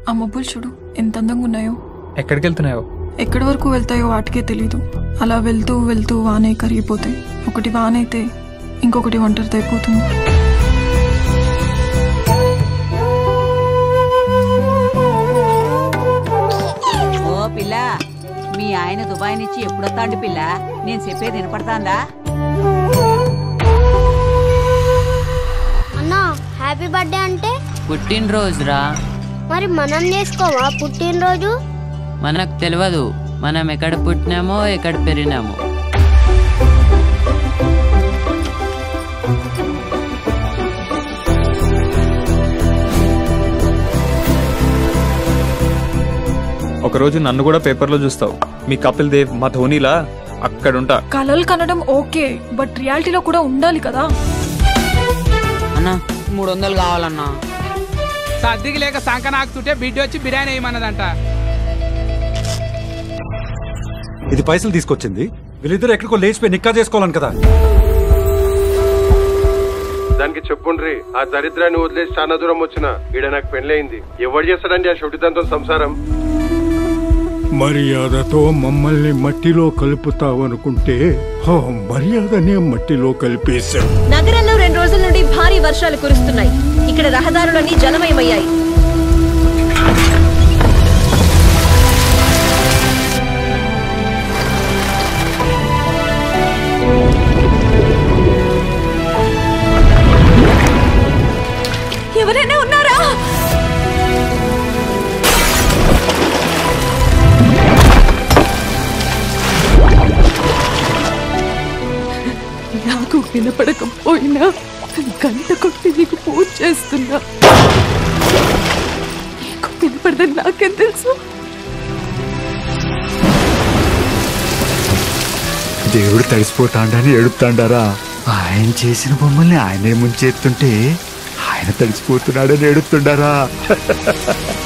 ఆ మబ్బులు చూడు ఎంత అందంగా ఉన్నాయో ఎక్కడికి వెళ్తున్నాయో ఎక్కడి వరకు వెళ్తాయో వాటికే తెలీదు అలా వెళ్తూ వెళ్తూ వానే కరిగిపోతాయి ఒకటి వానైతే ఇంకొకటి ఒంటరితో అయిపోతుంది ఓ పిల్ల మీ ఆయన దుబాయ్ నుంచి ఎప్పుడొస్తాండి పిల్ల నేను చెప్పేది వినపడతాందా అన్నా హ్యాపీ బర్త్డే అంటే పుట్టినరోజురా మరి మనం చేసుకోవా పుట్టినరోజు మనకు తెలియదు మనం ఎక్కడ పుట్టినామో ఎక్కడ పెరిగినామో ఒకరోజు నన్ను కూడా పేపర్లో చూస్తావు మీ కపిల్ దేవ్ మా ధోనిలా అక్కడుంటా కలలు కనడం ఓకే బట్ రియాలిటీలో కూడా ఉండాలి కదా అన్నా మూడు వందలు కావాలన్నా సర్దికి లేక సంక నాకుతుంటే బిడ్డ వచ్చి బిర్యానీ వేయమన్నదంట ఇది పైసలు తీసుకొచ్చింది వీళ్ళిద్దరు ఎక్కడికో లేచిపోయి నిక్కా చేసుకోవాలని కదా దానికి చెప్పుండ్రి ఆ దరిద్రాన్ని వదిలేసి చాలా దూరం వచ్చిన ఈడ నాకు పెళ్ళయింది ఎవడు చేస్తాడండి ఆ షొటిదంతో సంసారం మర్యాదతో మమ్మల్ని మట్టిలో కలుపుతావనుకుంటే ఆ మర్యాదనే మట్టిలో కలిపేశాం నగరంలో రెండు రోజుల నుండి భారీ వర్షాలు కురుస్తున్నాయి ఇక్కడ రహదారులన్నీ జలమయమయ్యాయి ఎవరైనా ఉన్నారా నాకు వినపడకపోయినా గంట కొట్టి నీకు పూజ చేస్తున్నా నీకు వినపడదని నాకేం తెలుసు దేవుడు తడిసిపోతాడని ఏడుతాండారా ఆయన చేసిన బొమ్మల్ని ఆయనే ముంచేస్తుంటే ఆయన తడిసిపోతున్నాడని ఏడుతుండారా